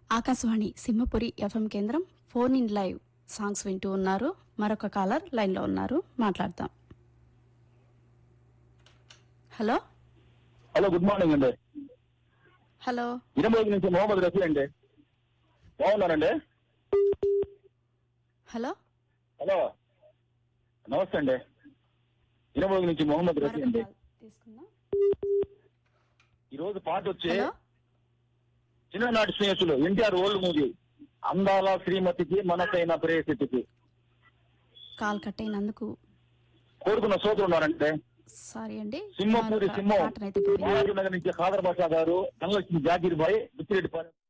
Akashvani Simhapuri FM కేంద్రం phone in live songs వింటూ ఉన్నారు మరొక కాలర్ లైన్లో ఉన్నారు మాట్లాడదాం హలో హలో గుడ్ మార్నింగ్ అండి హలో ఇరవై నుంచి మొహమ్మద్ రఫీ అండి బాగున్నారండి హలో హలో నమస్తే అండి ఇరవై నుంచి మొహమ్మద్ రఫీ మరొక అండి కాల్ తీసుకుందాం ఈ రోజు పాట వచ్చి హలో చిన్ననాటి స్నేహితులు ఎన్టీఆర్ ఓల్డ్ మూవీ అందాల శ్రీమతికి మనసైన ప్రేయసికి కాల్ కట్ అయినందుకు కోరుకున్న సోదరు ఉన్నారంటే సారీ అండి సింహపూరి మరొక సింహం పాటనైతే ఇప్పుడు విందాం. నగర్ నుంచి ఖాదర్ బాషా గారు ధనలక్ష్మి జాగీర్ భాయ్ బిచ్చిరెడ్డి